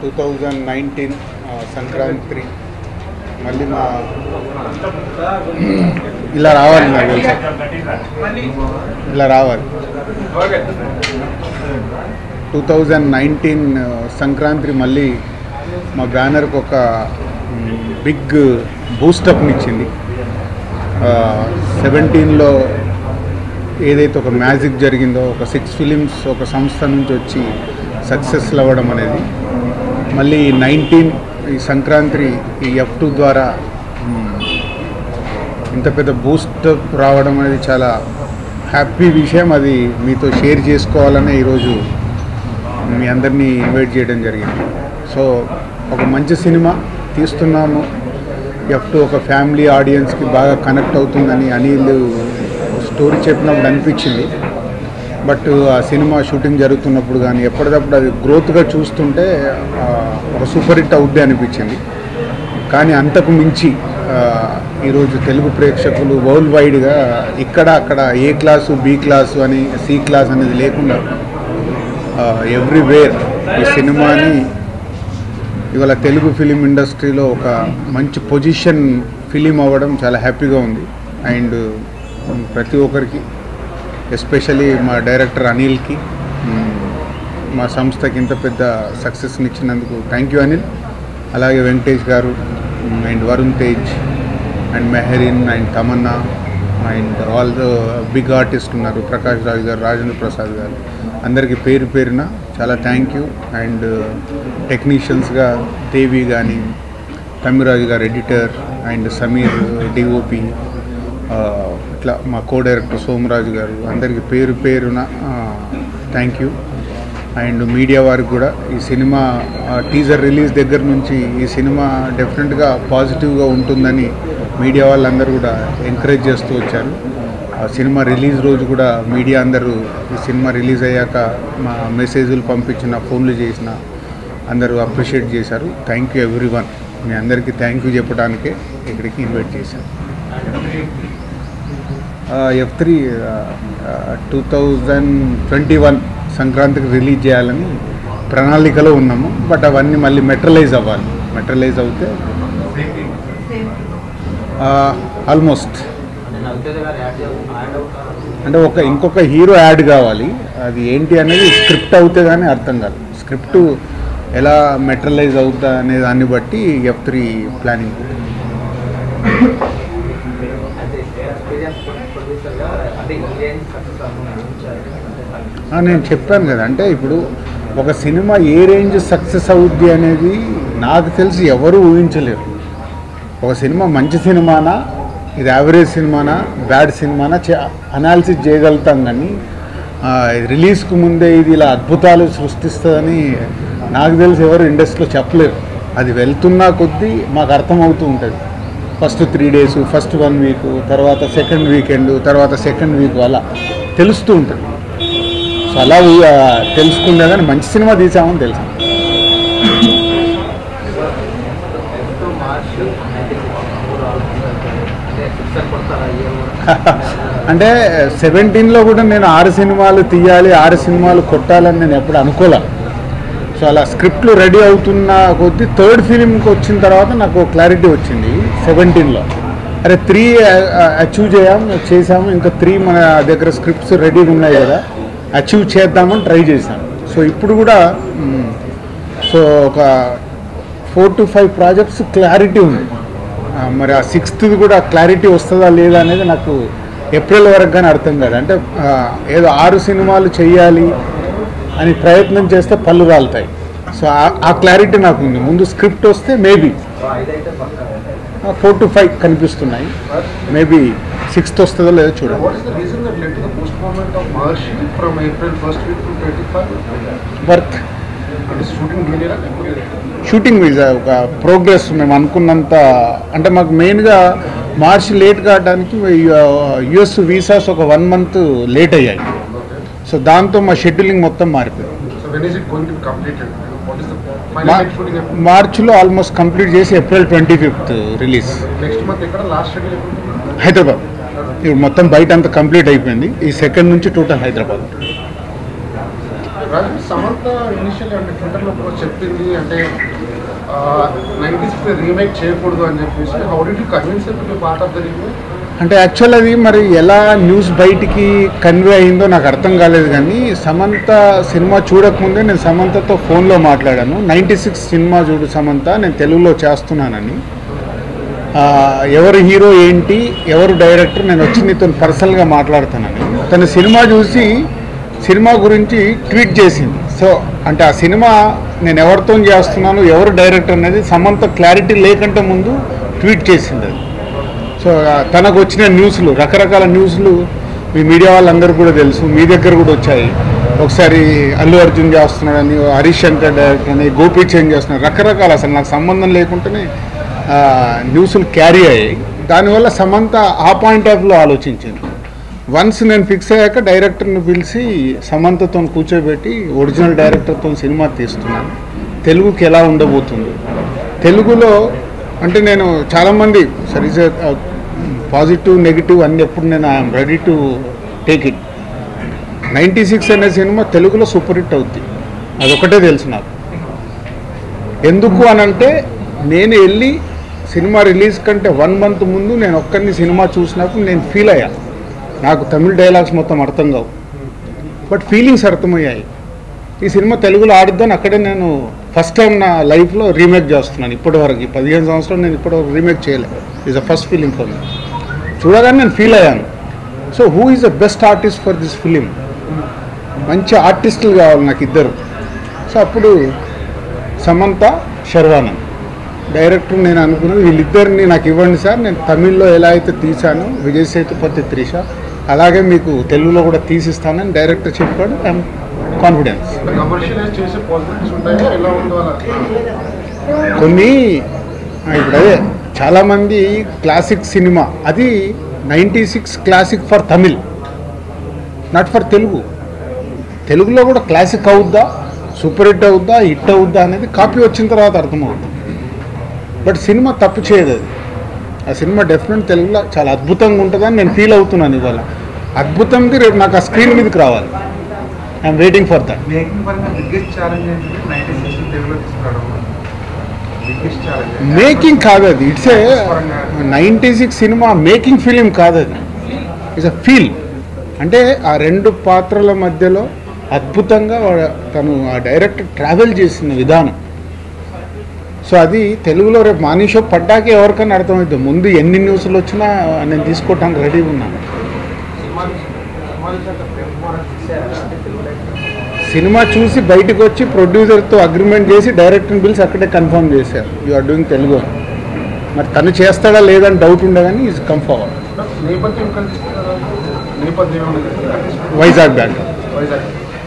Two thousand nineteen Sankranti మళ్ళీ మా ఇలా రావాలి నాకు తెలుసు ఇలా రావాలి టూ థౌజండ్ నైన్టీన్ సంక్రాంతి మళ్ళీ మా బ్యానర్కి ఒక బిగ్ బూస్టప్నిచ్చింది సెవెంటీన్లో ఏదైతే ఒక మ్యాజిక్ జరిగిందో ఒక సిక్స్ ఫిలిమ్స్ ఒక సంస్థ నుంచి వచ్చి సక్సెస్లు అవ్వడం అనేది మళ్ళీ నైన్టీన్ ఈ సంక్రాంతి ఈ ఎఫ్ టూ ద్వారా మ్, ఇంత పెద్ద బూస్ట్ రావడం అనేది చాలా హ్యాపీ విషయం అది మీతో షేర్ చేసుకోవాలనే ఈరోజు మీ అందరినీ ఇన్వైట్ చేయడం జరిగింది సో ఒక మంచి సినిమా తీస్తున్నాము ఎఫ్ టూ ఒక ఫ్యామిలీ ఆడియన్స్కి బాగా కనెక్ట్ అవుతుందని అనిల్ స్టోరీ చెప్పినప్పుడు అనిపించింది బట్ ఆ సినిమా షూటింగ్ జరుగుతున్నప్పుడు కానీ ఎప్పటికప్పుడు అది గ్రోత్గా చూస్తుంటే ఆ, ఒక సూపర్ హిట్ అవుద్ది అనిపించింది కానీ అంతకు మించి ఆ, ఈరోజు తెలుగు ప్రేక్షకులు వరల్డ్ వైడ్గా ఇక్కడ అక్కడ ఏ క్లాసు బి క్లాసు అని సి క్లాస్ అనేది లేకుండా ఎవ్రీవేర్ ఈ సినిమాని ఇవాళ తెలుగు ఫిలిం ఇండస్ట్రీలో ఒక మంచి పొజిషన్ ఫిలిం అవ్వడం చాలా హ్యాపీగా ఉంది అండ్ ప్రతి ఒక్కరికి ఎస్పెషలీ మా డైరెక్టర్ అనిల్కి మ్, మా సంస్థకి ఇంత పెద్ద సక్సెస్ని ఇచ్చినందుకు థ్యాంక్ యూ అనిల్ అలాగే Venkatesh garu um, and Varun Tej and Mehreen and Tamannaah and all the big artist ఉన్నారు ప్రకాష్ రాజ్ గారు రాజేంద్ర ప్రసాద్ గారు అందరికీ పేరు పేరున చాలా థ్యాంక్ యూ అండ్ టెక్నీషియన్స్గా దేవి కానీ తమ్మిరాజు గారు ఎడిటర్ అండ్ సమీర్ డిఓపి ఇట్లా మా కో డైరెక్టర్ సోమరాజు గారు అందరికీ పేరు పేరున థ్యాంక్ యూ అండ్ మీడియా వారికి కూడా ఈ సినిమా టీజర్ రిలీజ్ దగ్గర నుంచి ఈ సినిమా డెఫినెట్గా పాజిటివ్గా ఉంటుందని మీడియా వాళ్ళందరూ కూడా ఎంకరేజ్ చేస్తూ వచ్చారు ఆ సినిమా రిలీజ్ రోజు కూడా మీడియా అందరూ ఈ సినిమా రిలీజ్ అయ్యాక మా మెసేజ్లు పంపించిన ఫోన్లు చేసిన అందరూ అప్రిషియేట్ చేశారు థ్యాంక్ యూ ఎవ్రీ వన్ మీ అందరికీ థ్యాంక్ యూ చెప్పడానికే ఇక్కడికి ఇన్వైట్ చేశాను F three two thousand twenty one సంక్రాంతికి రిలీజ్ చేయాలని ప్రణాళికలో ఉన్నాము బట్ అవన్నీ మళ్ళీ మెట్రలైజ్ అవ్వాలి మెట్రలైజ్ అవుతే ఆల్మోస్ట్ అంటే ఒక ఇంకొక హీరో యాడ్ కావాలి అది ఏంటి అనేది స్క్రిప్ట్ అవుతే కానీ అర్థం కాదు స్క్రిప్ట్ ఎలా మెటరలైజ్ అవుతా అనే దాన్ని బట్టి ఎఫ్ త్రీ ప్లానింగ్ ఆ, నేను చెప్పాను కదా అంటే ఇప్పుడు ఒక సినిమా ఏ రేంజ్ సక్సెస్ అవుద్ది అనేది నాకు తెలిసి ఎవరు ఊహించలేరు ఒక సినిమా మంచి సినిమానా ఇది యావరేజ్ సినిమానా బ్యాడ్ సినిమానా అనాలిసిస్ చేయగలుగుతాం కానీ ఆ, ఇది రిలీజ్కు ముందే ఇది ఇలా అద్భుతాలు సృష్టిస్తుందని నాకు తెలిసి ఎవరు ఇండస్ట్రీలో చెప్పలేరు అది వెళ్తున్నా కొద్దీ మాకు అర్థమవుతూ ఉంటుంది first three days first one week తర్వాత సెకండ్ వీకెండ్ తర్వాత సెకండ్ వీక్ అలా తెలుస్తూ ఉంటుంది సో అలా ఊ- ఆ, తెలుసుకున్నా కానీ మంచి సినిమా తీసామని తెలుసు అంటే సెవెంటీన్లో కూడా నేను ఆరు సినిమాలు తీయాలి ఆరు సినిమాలు కొట్టాలని నేను ఎప్పుడు అనుకోలే సో అలా స్క్రిప్ట్లు రెడీ అవుతున్న కొద్దీ థర్డ్ ఫిలింకి వచ్చిన తర్వాత నాకు క్లారిటీ వచ్చింది సెవెంటీన్లో అరే త్రీ అచీవ్ చేయాం చేసాము ఇంకా త్రీ మన దగ్గర స్క్రిప్ట్స్ రెడీగా ఉన్నాయి కదా అచీవ్ చేద్దామని ట్రై చేశాను సో ఇప్పుడు కూడా మ్, సో ఒక four to five projects clarity ఉంది ఆ, మరి ఆ సిక్స్త్ది కూడా క్లారిటీ వస్తుందా లేదా అనేది నాకు ఏప్రిల్ వరకు కానీ అర్థం కాదు అంటే ఆ, ఏదో ఆరు సినిమాలు చేయాలి అని ప్రయత్నం చేస్తే పళ్ళు రాలుతాయి సో ఆ- ఆ క్లారిటీ నాకు ఉంది ముందు స్క్రిప్ట్ వస్తే మేబీ ఫోర్ టు ఫైవ్ కనిపిస్తున్నాయి మేబీ సిక్స్త్ వస్తుందో లేదో చూడండి What is the reason that led to the postponement of Maharshi from April 1st week to 25? Work It is shooting delay. Shooting visa ఒక progress మేము అనుకున్నంత అంటే మాకు మెయిన్గా మార్చ్ లేట్ కావడానికి యుఎస్ వీసాస్ ఒక వన్ మంత్ లేట్ అయ్యాయి so దాంతో మా షెడ్యూలింగ్ మొత్తం మారిపోయింది So when is it going to be completed? What is the final మా- date shooting? ఎప్పుడు? మార్చిలో ఆల్మోస్ట్ కంప్లీట్ చేసి April twenty fifth release next month ఎక్కడ లాస్ట్ షెడ్యూల్ ఎప్పుడు హైదరాబాద్ ఇప్పుడు మొత్తం బయట అంతా కంప్లీట్ అయిపోయింది ఈ సెకండ్ నుంచి టోటల్ హైదరాబాద్ రాజు సమంత ఇనిషియల్ అంటే ట్విట్టర్లో కూడా చెప్పింది అంటే నైంటీస్ రీమేక్ చేయకూడదు అని చెప్పేసి how do you convince to be part of the remake అంటే యాక్చువల్ అది మరి ఎలా న్యూస్ బయటికి కన్వే అయిందో నాకు అర్థం కాలేదు కానీ సమంత సినిమా చూడకముందే నేను సమంతతో ఫోన్లో మాట్లాడాను నైంటీ సిక్స్ సినిమా చూడు సమంత నేను తెలుగులో చేస్తున్నానని ఆ, ఎవరు హీరో ఏంటి ఎవరు డైరెక్టర్ నేను వచ్చి నీతో పర్సనల్గా మాట్లాడుతానని తను సినిమా చూసి సినిమా గురించి ట్వీట్ చేసింది సో అంటే ఆ సినిమా నేను ఎవరితో చేస్తున్నాను ఎవరు డైరెక్టర్ అనేది సమంత క్లారిటీ లేకంటే ముందు ట్వీట్ చేసింది అది సో ఆ, తనకు వచ్చిన న్యూస్లు రకరకాల న్యూస్లు మీ మీడియా వాళ్ళందరూ కూడా తెలుసు మీ దగ్గర కూడా వచ్చాయి ఒకసారి అల్లు అర్జున్ చేస్తున్నాడని హరీష్ శంకర్ డైరెక్టర్ అని గోపి చేంజ్ చేస్తున్నాడు రకరకాల అసలు నాకు సంబంధం లేకుండానే ఆ, న్యూస్లు క్యారీ అయ్యాయి దానివల్ల సమంత ఆ పాయింట్ ఆఫ్లో ఆలోచించింది వన్స్ నేను ఫిక్స్ అయ్యాక డైరెక్టర్ని పిలిచి సమంతతో కూర్చోబెట్టి ఒరిజినల్ డైరెక్టర్తో సినిమా తీస్తున్నాను తెలుగుకి ఎలా ఉండబోతుంది తెలుగులో అంటే నేను చాలామంది సరీజ్ పాజిటివ్ నెగిటివ్ అన్ని ఎప్పుడు నేను I'm ready to take it ninety six అనే సినిమా తెలుగులో సూపర్ హిట్ అవుద్ది అదొకటే తెలుసు నాకు ఎందుకు అనంటే నేను వెళ్ళి సినిమా రిలీజ్ కంటే వన్ మంత్ ముందు నేను ఒక్కరిని సినిమా చూసినప్పుడు నేను ఫీల్ అయ్యా నాకు తమిళ డైలాగ్స్ మొత్తం అర్థం కావు బట్ ఫీలింగ్స్ అర్థమయ్యాయి ఈ సినిమా తెలుగులో ఆడిద్దని అక్కడే నేను ఫస్ట్ టైం నా లైఫ్లో రీమేక్ చేస్తున్నాను ఇప్పటివరకు ఈ పదిహేను సంవత్సరాలు నేను ఇప్పటివరకు రీమేక్ చేయలేదు is a first feeling for me చూడగానే నేను ఫీల్ అయ్యాను so who is the best artist for this film మంచి ఆర్టిస్టులు కావాలి నాకు ఇద్దరు సో అప్పుడు సమంత శర్వానంద్ డైరెక్టర్ నేను అనుకున్నది వీళ్ళిద్దరిని నాకు ఇవ్వండి సార్ నేను తమిళ్లో ఎలా అయితే తీశాను విజయ్ సేతుపతి త్రిష అలాగే మీకు తెలుగులో కూడా తీసిస్తానని డైరెక్టర్ చెప్పాడు ఐఎమ్ కాన్ఫిడెన్స్ కమర్షియలైజ్ చేసే పాసిబిలిటీస్ ఉంటాయా ఎలా ఉందో అలా కొన్ని ఆ, ఇప్పుడు అదే చాలామంది క్లాసిక్ సినిమా అది ninety six classic for Tamil not for Telugu తెలుగులో కూడా క్లాసిక్ అవుద్దా సూపర్ హిట్ అవుద్దా హిట్ అవుద్దా అనేది కాపీ వచ్చిన తర్వాత అర్థమవుతుంది బట్ సినిమా తప్పు చేయదు అది ఆ సినిమా డెఫినెట్ తెలుగులో చాలా అద్భుతంగా ఉంటుందని నేను ఫీల్ అవుతున్నాను ఇవాళ అద్భుతంది రేపు నాకు ఆ స్క్రీన్ మీదకి రావాలి I'm waiting for that making పరంగా బిగ్గెస్ట్ ఛాలెంజ్ ఏంటంటే నైన్టీ సిక్స్ తెలుగులో తీసుకురావడం బిగ్గెస్ట్ ఛాలెంజ్ మేకింగ్ కాదు అది ఇట్స్ ఏ నైంటీ సిక్స్ సినిమా మేకింగ్ ఫిలిం కాదు అది ఇట్స్ అ ఫీల్ అంటే ఆ రెండు పాత్రల మధ్యలో అద్భుతంగా వాడు- తను ఆ డైరెక్టర్ ట్రావెల్ చేసిన విధానం సో అది తెలుగులో రేపు మార్నింగ్ షో పడ్డాకే ఎవరికైనా అర్థమవుతుంది ముందు ఎన్ని న్యూస్లు వచ్చినా నేను తీసుకోవటానికి రెడీగా ఉన్నాను సినిమా చూసి బయటకు వచ్చి ప్రొడ్యూసర్తో అగ్రిమెంట్ చేసి డైరెక్టర్ని పిలిచి అక్కడే కన్ఫర్మ్ చేశారు యు ఆర్ డూయింగ్ తెలుగు అని మరి తను చేస్తాడా లేదని డౌట్ ఉండే కానీ ఈజ్ కమ్ ఫార్వర్డ్ నేపథ్యం ఎక్కడ తీసుకున్నారా నేపథ్యం ఏమైనా ఎక్కడ తీసుకున్నారు? వైజాగ్ బ్యాక్ వైజాగ్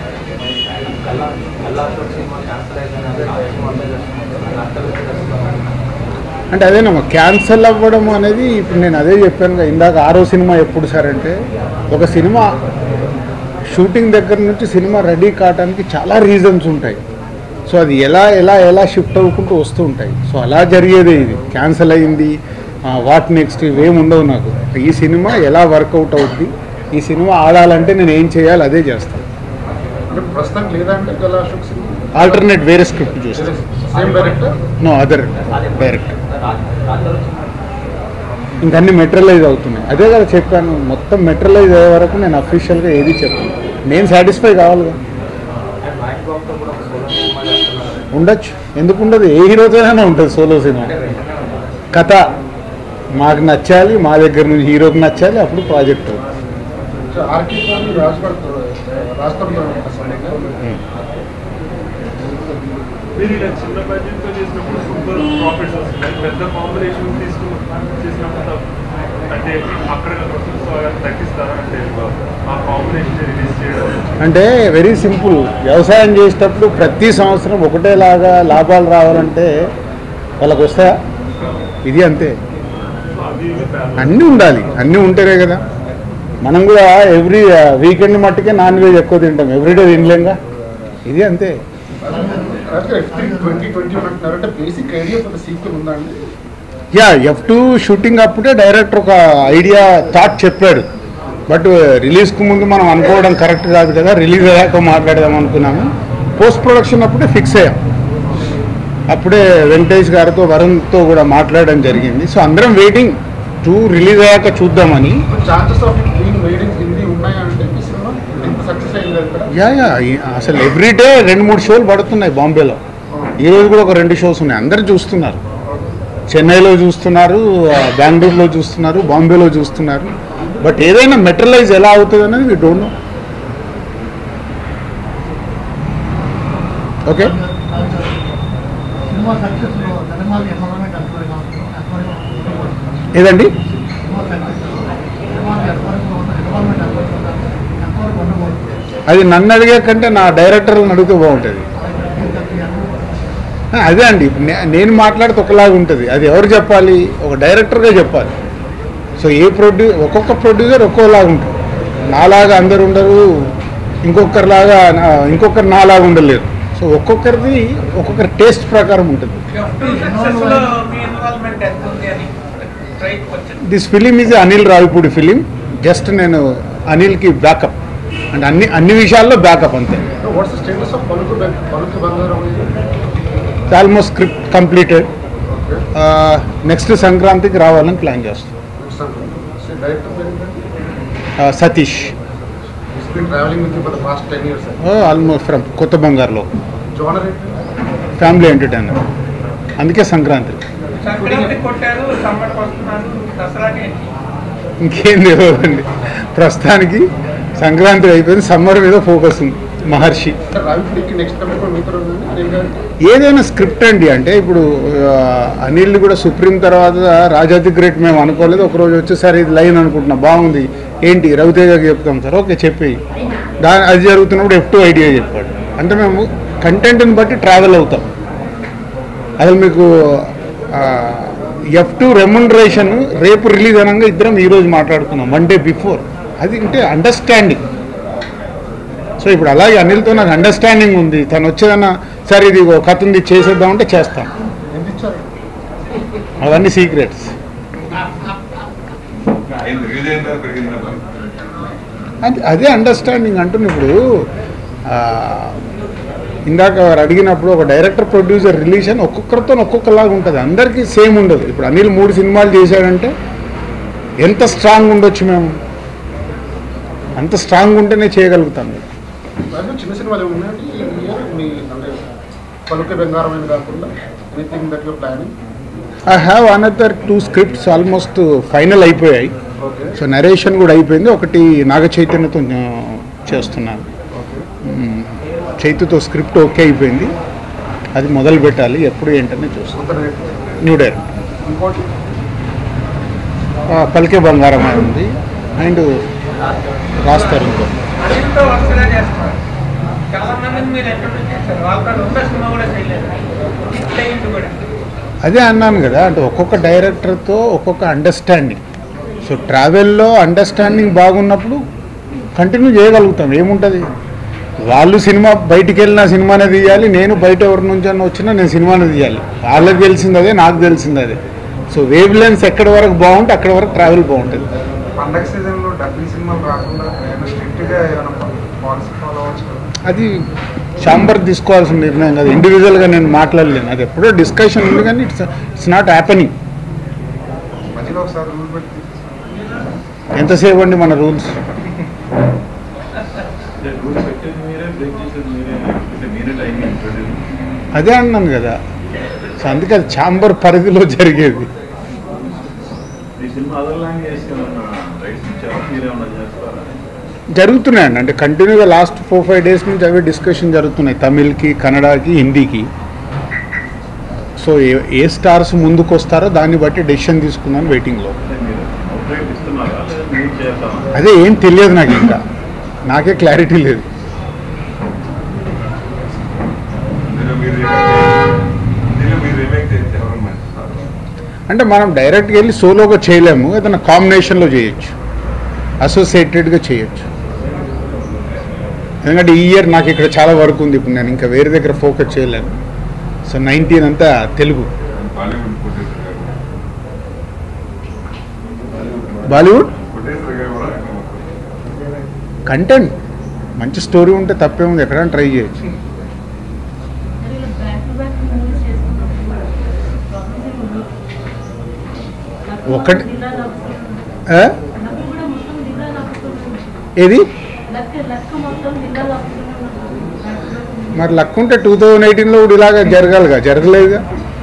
అంటే అదేనమ్మా క్యాన్సల్ అవ్వడం అనేది ఇప్పుడు నేను అదే చెప్పాను కదా, ఇందాక ఆరో సినిమా ఎప్పుడు సార్ అంటే ఒక సినిమా షూటింగ్ దగ్గర నుంచి సినిమా రెడీ కావడానికి చాలా రీజన్స్ ఉంటాయి సో అది ఎలా ఎలా ఎలా షిఫ్ట్ అవ్వుకుంటూ వస్తూ ఉంటాయి సో అలా జరిగేదే ఇది క్యాన్సల్ అయింది వాట్ నెక్స్ట్ ఇవేమి ఉండవు నాకు ఈ సినిమా ఎలా వర్కౌట్ అవుద్ది ఈ సినిమా ఆడాలంటే నేను ఏం చేయాలి అదే చేస్తాను అంటే ప్రస్తుతం లేదంటే గల అశోక్ సినిమా ఆల్టర్నేట్ వేరే స్క్రిప్ట్ చూస్తాను same director no other direct ఇంకన్నీ మెటీరియలైజ్ అవుతున్నాయి అదే కదా చెప్పాను మొత్తం మెటీరియలైజ్ అయ్యే వరకు నేను అఫీషియల్గా ఏది చెప్పను నేను సాటిస్ఫై కావాలి ఉండొచ్చు ఎందుకు ఉండదు ఏ హీరోతోనైనా ఉంటుంది సోలో సినిమా కథ మాకు నచ్చాలి మా దగ్గర నుంచి హీరోకి నచ్చాలి అప్పుడు ప్రాజెక్ట్ అవుతుంది ఆర్కే స్వామి రాజ్ పడుతుంది రాష్ట్రంలో మీరు ఇలా చిన్న బడ్జెట్ తో చేసినప్పుడు సూపర్ ప్రాఫిట్స్ వస్తున్నాయి పెద్ద కాంబినేషన్ తీసుకుని చేసినప్పుడు అంటే అక్కడ తగ్గిస్తారా అంటే ఆ కాంబినేషన్ రిలీజ్ చేయడం అంటే వెరీ సింపుల్ వ్యవసాయం చేసేటప్పుడు ప్రతి సంవత్సరం ఒకటేలాగా లాభాలు రావాలంటే వాళ్ళకి వస్తాయా ఇది అంతే అది అన్నీ ఉండాలి అన్నీ ఉంటేనే కదా మనం కూడా ఎవ్రీ వీకెండ్ మట్టుకే నాన్ వెజ్ ఎక్కువ తింటాం ఎవ్రీడే తినలేంగా ఇది అంతే ట్వంటీ ట్వంటీ అంటున్నారు అంటే బేసిక్ ఐడియా ఫర్ సీక్వెల్ ఉందండి యా ఎఫ్ టూ షూటింగ్ అప్పుడే డైరెక్టర్ ఒక ఐడియా థాట్ చెప్పాడు బట్ రిలీజ్కు ముందు మనం అనుకోవడం కరెక్ట్ కాదు కదా రిలీజ్ అయ్యాక మాట్లాడదాం అనుకున్నాము పోస్ట్ ప్రొడక్షన్ అప్పుడే ఫిక్స్ అయ్యాం అప్పుడే వెంకటేష్ గారితో వరుణ్తో కూడా మాట్లాడడం జరిగింది సో అందరం వెయిటింగ్ టూ రిలీజ్ అయ్యాక చూద్దామని chances of being made in Hindi ఉన్నాయంటే ఈ సినిమా ఎంత సక్సెస్ అయింది ఇక్కడ యా యా ఈ- అసలు ఎవ్రీడే రెండు మూడు షోలు పడుతున్నాయి బాంబేలో ఈ రోజు కూడా ఒక రెండు షోస్ ఉన్నాయి అందరు చూస్తున్నారు చెన్నైలో చూస్తున్నారు ఆ, బెంగళూరులో చూస్తున్నారు బాంబేలో చూస్తున్నారు బట్ ఏదైనా మెటరలైజ్ ఎలా అవుతుంది అనేది వీ డోంట్ నో ఓకే సినిమా సక్సెస్ లో సినిమాకి ఎన్వైరన్మెంట్ ఎంతవరకు ఎంతవరకు ఏదండి సినిమా సక్సెస్ సినిమాకి ఎంతవరకు ఎన్వైరన్మెంట్ ఎంతవరకు ఎంతవరకు ఉండబోతుంది అది నన్ను అడిగే కంటే నా డైరెక్టర్లను అడిగితే బాగుంటుంది ఆ, అదే అండి నే- నేను మాట్లాడితే ఒకలాగా ఉంటుంది అది ఎవరు చెప్పాలి ఒక డైరెక్టర్గా చెప్పాలి సో ఏ ప్రొడ్యూ ఒక్కొక్క ప్రొడ్యూసర్ ఒక్కోలాగా ఉంటుంది నాలాగా అందరు ఉండరు ఇంకొకరిలాగా నా- ఇంకొకరు నాలాగా ఉండలేరు సో ఒక్కొక్కరిది ఒక్కొక్కరి టేస్ట్ ప్రకారం ఉంటుంది సక్సెస్ లో మీ ఇన్వాల్వ్మెంట్ ఎంత ఉంది అని ట్రైట్ వచ్చింది this film is Anil Ravipudi film just నేను అనిల్కి బ్యాకప్ అంటే అన్ని అన్ని విషయాల్లో బ్యాకప్ అంతే వాట్స్ ద స్టేటస్ ఆఫ్ పలుకు బె- పలుకు బంగారం ఆల్మోస్ట్ స్క్రిప్ట్ కంప్లీటెడ్ నెక్స్ట్ సంక్రాంతికి రావాలని ప్లాన్ చేస్తాం డైరెక్టర్ పేరు Uh, Satish is been travelling with for the past ten years almost from కొత్త బంగారులో జోనర్ ఫ్యామిలీ ఎంటర్టైనర్ అందుకే సంక్రాంతి సంక్రాంతి కొట్టారు సమ్మర్కి వస్తున్నారు దసరాకి ఏంటి ఇంకేం లేవండి ప్రస్తుతానికి సంక్రాంతి అయిపోయింది సమ్మర్ మీద ఫోకస్ ఉంది మహర్షి రావిపూడికి నెక్స్ట్ కమిట్మెంట్ మీతో ఉందండి అనిల్ గారికి ఏదైనా స్క్రిప్ట్ అండి అంటే ఇప్పుడు ఆ, అనిల్ కూడా సుప్రీం తర్వాత రాజాది గ్రేట్ మేము అనుకోలేదు ఒకరోజు వచ్చేసరి ఇది లైన్ అనుకుంటున్నా బాగుంది ఏంటి రవితేజకి చెప్తాం సార్ ఓకే చెప్పి దాని అది జరుగుతున్నప్పుడు ఎఫ్ టూ ఐడియా చెప్పాడు అంటే మేము కంటెంట్ని బట్టి ట్రావెల్ అవుతాం అసలు మీకు ఎఫ్ టూ రెమ్యునరేషన్ రేపు రిలీజ్ అనగా ఇద్దరం ఈరోజు మాట్లాడుకున్నాం వన్ డే బిఫోర్ అది అంటే అండర్స్టాండింగ్ సో ఇప్పుడు అలాగే అనిల్తో నాకు అండర్స్టాండింగ్ ఉంది తను వచ్చేదన్నా సరే ఇది ఒక కథ ఉంది చేసేద్దామంటే చేస్తాం ఎంత ఇచ్చారు అవన్నీ సీక్రెట్స్ అది అదే అండర్స్టాండింగ్ అంటున్నా ఇప్పుడు ఆ, ఇందాక వారు అడిగినప్పుడు ఒక డైరెక్టర్ ప్రొడ్యూసర్ రిలీజన్ ఒక్కొక్కరితో ఒక్కొక్కలాగా ఉంటుంది అందరికీ సేమ్ ఉండదు ఇప్పుడు అనిల్ మూడు సినిమాలు చేశాడంటే ఎంత స్ట్రాంగ్ ఉండొచ్చు మేము అంత స్ట్రాంగ్ ఉంటేనే చేయగలుగుతాం దాంట్లో చిన్న సినిమాలు ఏమి ఉన్నాయండి ఈ ఇయర్ మీ అంటే పలుకే బంగారమైన కాకుండా anything that your planning I have another two scripts almost final అయిపోయాయి ఓకే సో నరేషన్ కూడా అయిపోయింది ఒకటి నాగ చైతన్యతో ఆ, చేస్తున్నాను ఓకే మ్, చైతుతో స్క్రిప్ట్ ఓకే అయిపోయింది అది మొదలు పెట్టాలి ఎప్పుడు ఏంటనే చూస్తాం అంత రేట్ న్యూ డైరెక్ట్ ఇంకోటి పలికే బంగారం అని ఉంది అండ్ రాస్తారు ఇంకో అన్నింటితో వరుసగా చేస్తారు చాలా మందిని మీరు ఇంట్రొడ్యూస్ చేశారు వాళ్ళతో ఉన్న సినిమా కూడా చేయలేదు హిట్ కూడా అదే అన్నాను కదా అంటే ఒక్కొక్క డైరెక్టర్తో ఒక్కొక్క అండర్స్టాండింగ్ సో ట్రావెల్లో అండర్స్టాండింగ్ బాగున్నప్పుడు కంటిన్యూ చేయగలుగుతాం ఏముంటుంది వాళ్ళు సినిమా బయటికి వెళ్ళిన సినిమానే తీయాలి నేను బయట ఎవరి నుంచి అన్న వచ్చినా నేను సినిమానే తీయాలి వాళ్ళకి తెలిసింది అదే నాకు తెలిసింది అదే సో వేవ్ లెన్స్ ఎక్కడి వరకు బాగుంటే అక్కడి వరకు ట్రావెల్ బాగుంటుంది పండగ సీజన్లో డబ్బింగ్ సినిమాలు రాకుండా ఏమైనా స్ట్రిక్ట్గా ఏమైనా పాలసీ ఫాలో అవ్వచ్చు కదా అది చాంబర్ తీసుకోవాల్సిన నిర్ణయం కాదు ఇండివిజువల్గా నేను మాట్లాడలేను అది ఎప్పుడో డిస్కషన్ ఉంది కానీ ఇట్స్ ఇట్స్ నాట్ హ్యాపెనింగ్ మధ్యలో ఒకసారి రూల్ పెట్టి తీసేసుకోండి. ఎంతసేపు అండి మన రూల్స్ అదే అన్నాను కదా సో అందుకే అది చాంబర్ పరిధిలో జరిగేది ఈ సినిమా అదర్ లాంగ్వేజ్ ఏమన్నా రైట్స్ ఇచ్చారా మీరేమన్నా చేస్తారా జరుగుతున్నాయండి అంటే కంటిన్యూగా లాస్ట్ ఫోర్ ఫైవ్ డేస్ నుంచి అవే డిస్కషన్ జరుగుతున్నాయి తమిళ్కి కన్నడకి హిందీకి సో ఏ ఏ స్టార్స్ ముందుకు వస్తారో దాన్ని బట్టి డెసిషన్ తీసుకున్నాను వెయిటింగ్లో అంటే మీరు అవుట్రైట్ ఇస్తున్నారా లేదా మీరు చేస్తారా అదే ఏం తెలియదు నాకు ఇంకా నాకే క్లారిటీ లేదు అంటే మనం డైరెక్ట్గా వెళ్ళి సోలోగా చేయలేము ఏదైనా కాంబినేషన్లో చేయొచ్చు అసోసియేటెడ్గా చేయొచ్చు ఎందుకంటే ఈ ఇయర్ నాకు ఇక్కడ చాలా వర్క్ ఉంది ఇప్పుడు నేను ఇంకా వేరే దగ్గర ఫోకస్ చేయలేను సో నైన్టీన్ అంతా తెలుగు బాలీవుడ్ కంటెంట్ మంచి స్టోరీ ఉంటే తప్పేముంది ఎక్కడైనా ట్రై చేయొచ్చు బ్యాక్ టు బ్యాక్ మూవీస్ చేసుకున్నప్పుడు ప్రాబ్లమ్స్ ఏమి ఉండవు. లక్ ఒకటి- మొత్తం దిల్లా లాపుతుంది. ఆ? లక్ కూడా మొత్తం దిల్లా లాపుతుంది. ఏది లక్ లక్ మొత్తం దిల్లా లాపుతుంది. Back to back movies. మరి లక్ ఉంటే టూ థౌజండ్ ఎయిటీన్లో కూడా ఇలాగా జరగాలిగా జరగలేదుగా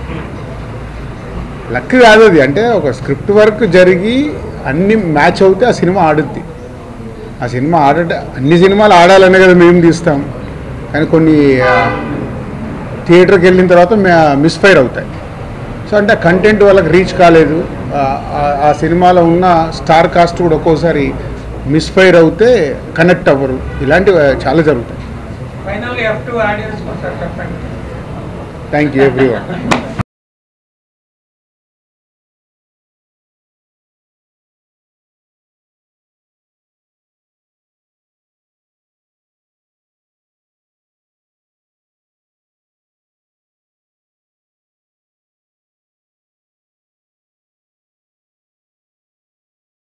లక్ కాదు అది అంటే ఒక స్క్రిప్ట్ వర్క్ జరిగి అన్ని మ్యాచ్ అవుతే ఆ సినిమా ఆడుద్ది ఆ సినిమా ఆడట అన్ని సినిమాలు ఆడాలనే కదా మేము తీస్తాం కానీ కొన్ని ఆ, థియేటర్కి వెళ్ళిన తర్వాత మిస్ఫైర్ అవుతాయి సో అంటే కంటెంట్ వాళ్ళకి రీచ్ కాలేదు ఆ- ఆ- ఆ సినిమాలో ఉన్న స్టార్ కాస్ట్ కూడా ఒక్కోసారి మిస్ఫైర్ అవుతే కనెక్ట్ అవ్వరు ఇలాంటివి చాలా జరుగుతాయి ఫైనల్గా ఎఫ్ టూ ఆడియన్స్ ఒకసారి చెప్పండి థ్యాంక్ యూ ఎవ్రీ వన్